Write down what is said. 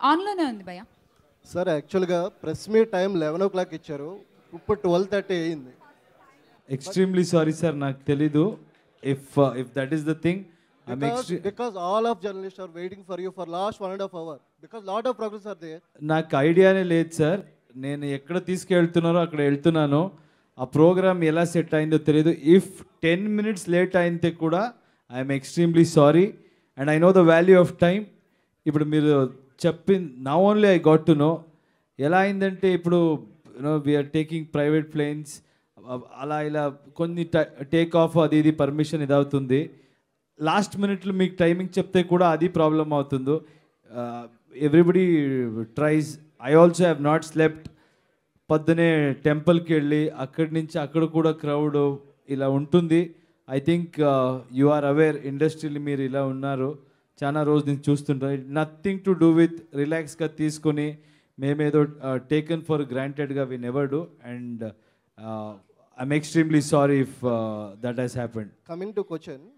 ఆన్లోనే ఉంది భయ్య సార్ యాక్చువల్గా press meet time eleven o'clock ఇచ్చారు ఇప్పుడు ట్వెల్వ్ థర్టీ అయింది ఎక్స్ట్రీమ్లీ సారీ సార్ నాకు తెలీదు if if that is the thing I'm because ఎక్స్ట్రీ because all of journalist are waiting for you for last one and half hour because lot of progress are there నాకు ఐడియానే లేదు sir నేను ఎక్కడ తీసుకెళ్తున్నారో అక్కడ వెళ్తున్నాను ఆ ప్రోగ్రామ్ ఎలా సెట్ అయిందో తెలియదు ఇఫ్ టెన్ మినిట్స్ లేట్ అయితే కూడా I'm extremely sorry and I know the value of time ఇప్పుడు మీరు చెప్పి నా only I got to know ఎలా అయిందంటే ఇప్పుడు you know we're taking private planes అలా ఇలా కొన్ని టేక్ ఆఫ్ అది ఇది పర్మిషన్ ఇది అవుతుంది లాస్ట్ మినిట్లో మీకు టైమింగ్ చెప్తే కూడా అది ప్రాబ్లం అవుతుందో everybody tries I also have not slept పొద్దునే టెంపుల్కి వెళ్ళి అక్కడి నుంచి అక్కడ కూడా క్రౌడ్ ఇలా ఉంటుంది I think you are aware ఇండస్ట్రీలో మీరు ఇలా ఉన్నారు చాలా రోజు నుంచి చూస్తుంటారు నథింగ్ టు డూ విత్ రిలాక్స్గా తీసుకొని మేమేదో టేకన్ ఫర్ గ్రాంటెడ్గా we never do and I'm extremely sorry if that he's happened coming to question